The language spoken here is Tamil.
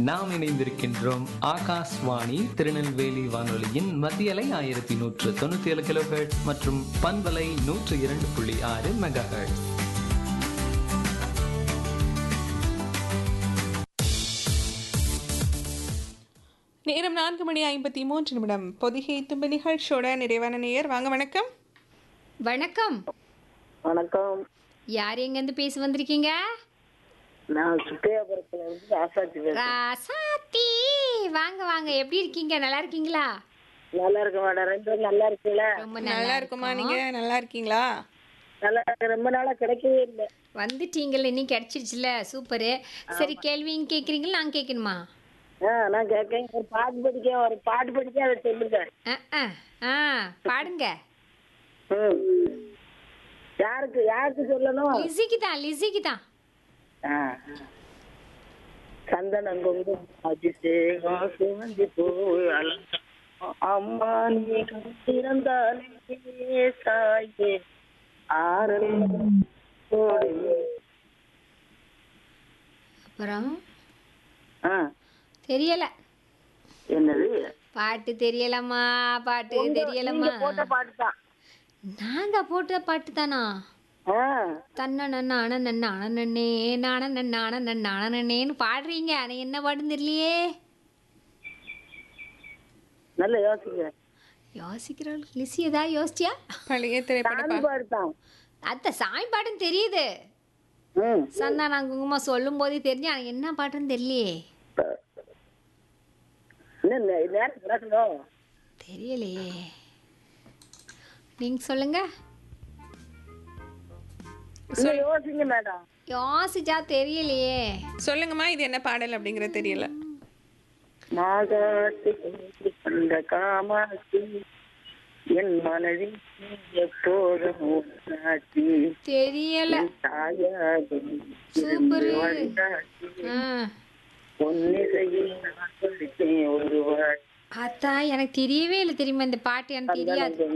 நாம் இணைந்திருக்கின்றோம் ஆகாஷ்வாணி திருநெல்வேலி வானொலியின் மத்தியலை ஆயிரத்தி நூற்று தொண்ணூத்தி ஏழு கிலோஹெர்ட்ஸ் மற்றும் பண்பலை நூற்று இரண்டு புள்ளி ஆறு மெகா நேரம் நான்கு மணி ஐம்பத்தி மூன்று நிமிடம் பொதிகை தும்பு நிகழ்ச்சியோட நிறைவான நேயர் வாங்க வணக்கம் வணக்கம் வணக்கம் யார் எங்கேருந்து பேசி வந்திருக்கீங்க நான் சுக்கையாபுரத்துல இருந்து ராசாச்சி பேசுறேன் ராசாத்தி வாங்க வாங்க எப்படி இருக்கீங்க நல்லா இருக்கீங்களா நல்லா இருக்கு மேடம் ரெண்டு பேரும் நல்லா இருக்கீங்களா ரொம்ப நல்லா இருக்குமா நீங்க நல்லா இருக்கீங்களா நல்லா இருக்கு ரொம்ப நாளா கிடைக்கவே இல்லை வந்துட்டீங்கல்ல இன்னும் கிடைச்சிருச்சுல சூப்பரு சரி கேள்வியும் கேட்குறீங்களா நான் கேட்கணுமா ஆ நான் கேட்கேன் ஒரு பாட்டு படிக்க ஒரு பாட்டு படிக்க அதை சொல்லுங்க ஆ ஆ ஆ பாடுங்க ம் யாருக்கு யாருக்கு சொல்லணும் லிசிக்கு தான் லிசிக்கு தான் ஆ சந்தனம் குங்குமம் அதிசேகம் சிவந்தி பூ அலங்காரம் அம்மா நீ திறந்தாலே சாயே ஆரல் ஓடி அப்புறம் ஆ தெரியல என்னது பாட்டு தெரியலம்மா பாட்டு தெரியலம்மா நீங்க போட்ட பாட்டு தான் நாங்க போட்ட பாட்டு தானா ஆ தன்ன நன்ன அண நன்ன அண நன்னே நான நன்ன அண நன்ன அண நன்னேன்னு பாடுறீங்க ஆனால் என்ன பாட்டுன்னு தெரியலையே நல்ல யோசிங்க யோசிக்கிறாள் லிசி ஏதாவது யோசிச்சியா பழைய திரைப்பட சாமி பா- பாட்டு தான் அத்தை சாமி பாட்டுன்னு தெரியுது ம் சந்தானா குங்குமம் சொல்லும் போதே தெரிஞ்சு ஆனால் என்ன பாட்டுன்னு தெரியலையே இன்னும் நே- நேரம் கிடக்கணும் தெரியலையே நீங்க சொல்லுங்க இன்னும் யோசிங்க மேடம் யோசிச்சா தெரியலையே சொல்லுங்கம்மா இது என்ன பாடல் அப்படிங்கறது தெரியல நாகாட்டி கண்ட காமாட்சி என் மனதில் நீ எப்போதும் ஊட்டாட்சி தெரியல தாயாக சூப்பரு. வழிகாட்டி ஆ பொன்னிசையில் நான் படித்தேன் ஒரு வாட்டி அதான் எனக்கு தெரியவே இல்லை தெரியுமா இந்த பாட்டு எனக்கு தெரியாது